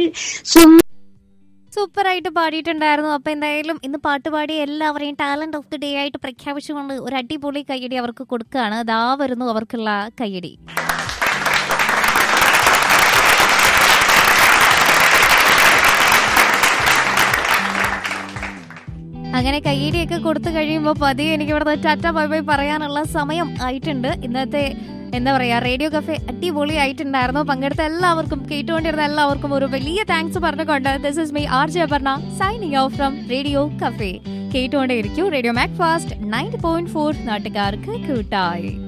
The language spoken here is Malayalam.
സും സൂപ്പർ ആയിട്ട് പാടിയിട്ടുണ്ടായിരുന്നു അപ്പൊ എന്തായാലും ഇന്ന് പാട്ട് പാടിയ എല്ലാവരെയും ടാലന്റ് ഓഫ് ദി ഡേ ആയിട്ട് പ്രഖ്യാപിച്ചുകൊണ്ട് ഒരു അടിപൊളി കയ്യടി അവർക്ക് കൊടുക്കുകയാണ് അതാ വരുന്നു അവർക്കുള്ള കയ്യടി അങ്ങനെ കയ്യടിയൊക്കെ കൊടുത്തു കഴിയുമ്പോൾ പതിയെ എനിക്ക് ഇവിടെ ടാറ്റ ബൈ ബൈ പറയാനുള്ള സമയം ആയിട്ടുണ്ട് ഇന്നത്തെ എന്താ പറയാ റേഡിയോ കഫേ അടിപൊളി ആയിട്ടുണ്ടായിരുന്നു പങ്കെടുത്ത എല്ലാവർക്കും കേട്ടുകൊണ്ടിരുന്ന എല്ലാവർക്കും ഒരു വലിയ താങ്ക്സ് പറഞ്ഞുകൊണ്ട് this is me R J Aparna signing off from radio cafe കേട്ടുകൊണ്ടേയിരിക്കും radio mac fast ninety point four നാട്ടുകാർക്ക് കൂട്ടായി